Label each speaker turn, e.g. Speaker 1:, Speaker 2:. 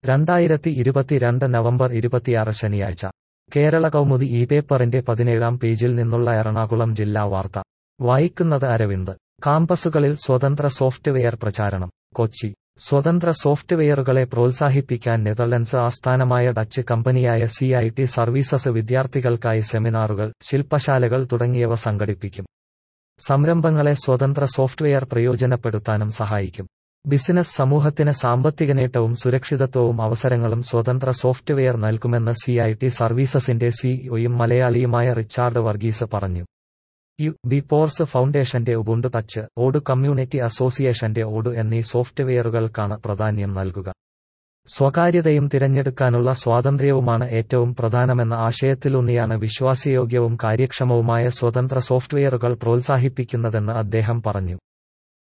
Speaker 1: രണ്ടായിരത്തി ഇരുപത്തിരണ്ട് നവംബർ ഇരുപത്തിയാറ് ശനിയാഴ്ച കേരള കൗമുദി ഈ പേപ്പറിന്റെ പതിനേഴാം പേജിൽ നിന്നുള്ള എറണാകുളം ജില്ലാ വാർത്ത വായിക്കുന്നത് അരവിന്ദ് കാമ്പസുകളിൽ സ്വതന്ത്ര സോഫ്റ്റ്വെയർ പ്രചാരണം കൊച്ചി സ്വതന്ത്ര സോഫ്റ്റ്വെയറുകളെ പ്രോത്സാഹിപ്പിക്കാൻ നെതർലൻഡ്സ് ആസ്ഥാനമായ ഡച്ച് കമ്പനിയായ സി ഐ ടി സർവീസസ് വിദ്യാർത്ഥികൾക്കായി സെമിനാറുകൾ ശില്പശാലകൾ തുടങ്ങിയവ സംഘടിപ്പിക്കും സംരംഭങ്ങളെ സ്വതന്ത്ര സോഫ്റ്റ്വെയർ പ്രയോജനപ്പെടുത്താനും സഹായിക്കും ബിസിനസ് സമൂഹത്തിന് സാമ്പത്തിക നേട്ടവും സുരക്ഷിതത്വവും അവസരങ്ങളും സ്വതന്ത്ര സോഫ്റ്റ്വെയർ നൽകുമെന്ന് സി ഐ ടി സർവീസസിന്റെ സിഇഒയും മലയാളിയുമായ റിച്ചാർഡ് വർഗീസ് പറഞ്ഞു യു ബി പോർസ് ഫൗണ്ടേഷന്റെ ഉബുണ്ടു ടച്ച് ഓഡു കമ്മ്യൂണിറ്റി അസോസിയേഷന്റെ ഓഡു എന്നീ സോഫ്റ്റ്വെയറുകൾക്കാണ് പ്രാധാന്യം നൽകുക സ്വകാര്യതയും തിരഞ്ഞെടുക്കാനുള്ള സ്വാതന്ത്ര്യവുമാണ് ഏറ്റവും പ്രധാനമെന്ന ആശയത്തിലൂന്നിയാണ് വിശ്വാസയോഗ്യവും കാര്യക്ഷമവുമായ സ്വതന്ത്ര സോഫ്റ്റ്വെയറുകൾ പ്രോത്സാഹിപ്പിക്കുന്നതെന്ന് അദ്ദേഹം പറഞ്ഞു